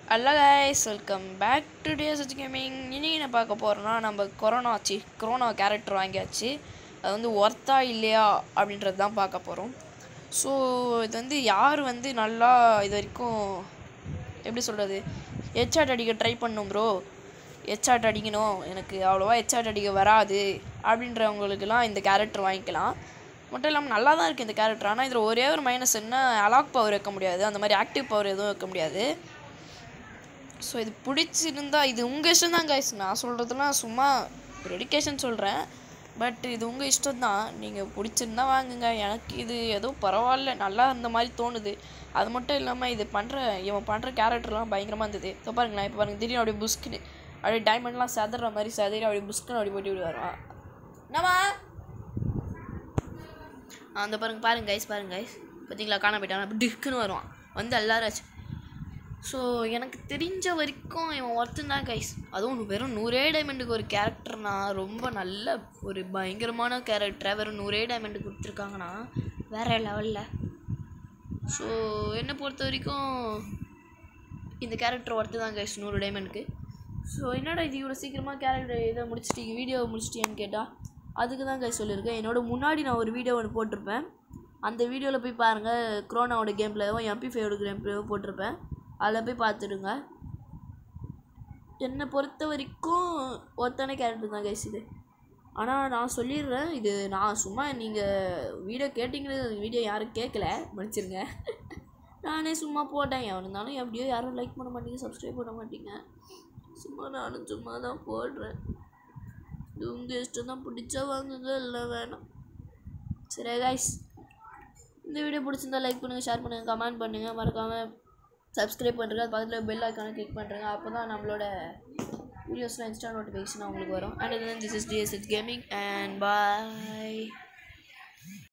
hello guys welcome back to DSH gaming இனி என்ன பார்க்க போகிறோன்னா நம்ம கொரோனா ஆச்சு கொரோனா கேரக்டர் வாங்கியாச்சு அது வந்து ஒர்த்தா இல்லையா அப்படின்றது தான் பார்க்க போகிறோம் ஸோ இது வந்து யார் வந்து நல்லா இது வரைக்கும் எப்படி சொல்கிறது ஹெச்ஆட் அடிக்க ட்ரை பண்ணும் ப்ரோ ஹெச்ஆட் அடிக்கணும் எனக்கு அவ்வளோவா ஹெச்ஆட் அடிக்க வராது அப்படின்றவங்களுக்கெல்லாம் இந்த கேரக்டர் வாங்கிக்கலாம் மட்டும் இல்லாமல் நல்லா தான் இருக்குது இந்த கேரக்டர் ஆனால் இதில் ஒரே ஒரு மைனஸ் என்ன அலாக் பவர் வைக்க முடியாது அந்த மாதிரி ஆக்டிவ் பவர் எதுவும் வைக்க முடியாது ஸோ இது பிடிச்சிருந்தா இது உங்கள் இஷ்டம் தான் கைஸ் நான் சொல்கிறதுலாம் சும்மா டெடிக்கேஷன் சொல்கிறேன் பட் இது உங்கள் இஷ்டம் தான் நீங்கள் பிடிச்சிருந்தா வாங்குங்க எனக்கு இது ஏதோ பரவாயில்ல நல்லா இருந்த மாதிரி தோணுது அது மட்டும் இல்லாமல் இது பண்ணுற இவன் பண்ணுற கேரக்டர்லாம் பயங்கரமாக இருந்தது இப்போ பாருங்களேன் இப்போ பாருங்க திடீர்னு அப்படியே புஸ்க்குன்னு அப்படியே டைமண்ட்லாம் செதற மாதிரி செதறி அப்படியே புஸ்க்குன்னு அப்படி போட்டு விடுவாரான் என்னம்மா அந்த பாருங்க பாருங்க கைஸ் பாருங்க கைஸ் பார்த்தீங்களா காண போயிட்டான் அப்படி டிக்குன்னு வருவான் வந்து எல்லாரும் ஸோ எனக்கு தெரிஞ்ச வரைக்கும் இவன் ஒருத்தன் தான் கைஸ் அதுவும் வெறும் நூறே டைமண்டுக்கு ஒரு கேரக்டர்னா ரொம்ப நல்ல ஒரு பயங்கரமான கேரக்டரை வெறும் நூறே டைமண்டு கொடுத்துருக்காங்கன்னா வேற லெவலில் ஸோ என்னை பொறுத்த வரைக்கும் இந்த கேரக்டர் ஒர்த்து தான் கைஸ் நூறு டைமண்டுக்கு ஸோ என்னடா இது இவ்வளோ சீக்கிரமாக கேரக்டர் இதை முடிச்சிட்டீங்க வீடியோ முடிச்சிட்டியான்னு கேட்டால் அதுக்கு தான் கைஸ் சொல்லியிருக்கேன் என்னோட முன்னாடி நான் ஒரு வீடியோ ஒன்று போட்டிருப்பேன் அந்த வீடியோவில் போய் பாருங்கள் குரோனாவோட கேம் பிளேவும் எம்பி ஃபைவோட கேம் பிளேவும் போட்டிருப்பேன் அதில் போய் பார்த்துடுங்க என்னை பொறுத்த வரைக்கும் ஒருத்தான கேரக்டர் தான் கைஸ் இது ஆனால் நான் சொல்லிடுறேன் இது நான் சும்மா நீங்கள் வீடியோ கேட்டிங்கிறது வீடியோ யாரும் கேட்கல மன்னிச்சிருங்க நானே சும்மா போட்டேன் எவனுந்தாலும் எப்படியோ யாரும் லைக் பண்ண மாட்டீங்க சப்ஸ்கிரைப் பண்ண மாட்டீங்க சும்மா நானும் சும்மா தான் போடுறேன் இது உங்கள் இஷ்டம் தான் பிடிச்சா வாங்குங்க இல்லை வேணாம் சரி கைஸ் இந்த வீடியோ பிடிச்சிருந்தா லைக் பண்ணுங்கள் ஷேர் பண்ணுங்கள் கமெண்ட் பண்ணுங்கள் மறக்காமல் சப்ஸ்கிரைப் பண்ணுறேங்க அது பக்கத்தில் பெல் ஐக்கானை கிளிக் பண்ணுறேங்க அப்போ தான் நம்மளோட வீடியோஸ்லாம் இன்ஸ்டா நோட்டிஃபிகேஷன் உங்களுக்கு வரும் and this is DSH gaming and bye